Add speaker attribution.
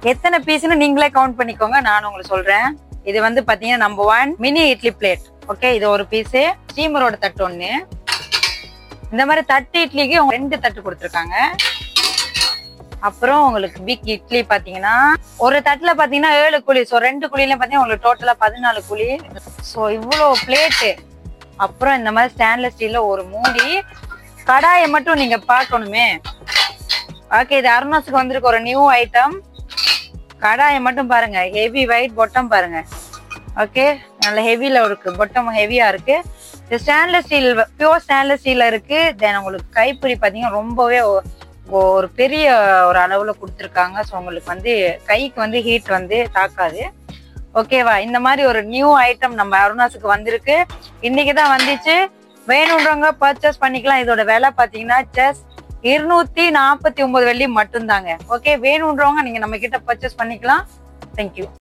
Speaker 1: எத்தனை பீஸ்னு நீங்களே கவுண்ட் பண்ணிக்கோங்க நான் உங்களுக்கு சொல்றேன் இது வந்து பாத்தீங்கன்னா number one mini idli plate okay இது ஒரு பீஸ் ஸ்டீமரோட தட்டு ஒண்ணு இந்த மாதிரி தட்டு இட்லிக்கு அவங்க ரெண்டு தட்டு கொடுத்துருக்காங்க அப்புறம் உங்களுக்கு பிக் இட்லி பாத்தீங்கன்னா ஒரு தட்டுல பாத்தீங்கன்னா ஏழு குழி ஸோ ரெண்டு குழியில பாத்தீங்கன்னா உங்களுக்கு டோட்டலா பதினாலு குழி ஸோ இவ்வளோ பிளேட்டு அப்புறம் இந்த மாதிரி ஸ்டேன்லெஸ் ஸ்டீல்ல ஒரு மூடி கடாயை மட்டும் நீங்க பார்க்கணுமே ஓகே இது அருணாஸுக்கு வந்திருக்க ஒரு நியூ ஐட்டம் கடாயை மட்டும் பாருங்க ஹெவி ஒயிட் பொட்டம் பாருங்க ஓகே நல்ல ஹெவில இருக்கு பொட்டம் ஹெவியா இருக்கு இது ஸ்டேன்லெஸ் ஸ்டீல் பியூர் ஸ்டேன்லெஸ் ஸ்டீல்ல இருக்கு தென் உங்களுக்கு கைப்பிடி பாத்தீங்கன்னா ரொம்பவே ஒ- ஒ- ஒரு பெரிய ஒரு அளவுல கொடுத்துருக்காங்க ஸோ உங்களுக்கு வந்து கைக்கு வந்து ஹீட் வந்து தாக்காது ஓகேவா இந்த மாதிரி ஒரு நியூ ஐட்டம் நம்ம அருணாஸுக்கு வந்திருக்கு இன்னைக்கு தான் வந்துச்சு வேணுன்றவங்க பர்ச்சேஸ் பண்ணிக்கலாம் இதோட விலை பாத்தீங்கன்னா ஜஸ்ட் இருநூத்தி நாற்பத்தி ஒன்பது வெள்ளி மட்டும்தாங்க ஓகே வேணுன்றவங்க நீங்க நம்ம கிட்ட பர்ச்சேஸ் பண்ணிக்கலாம் தேங்க்யூ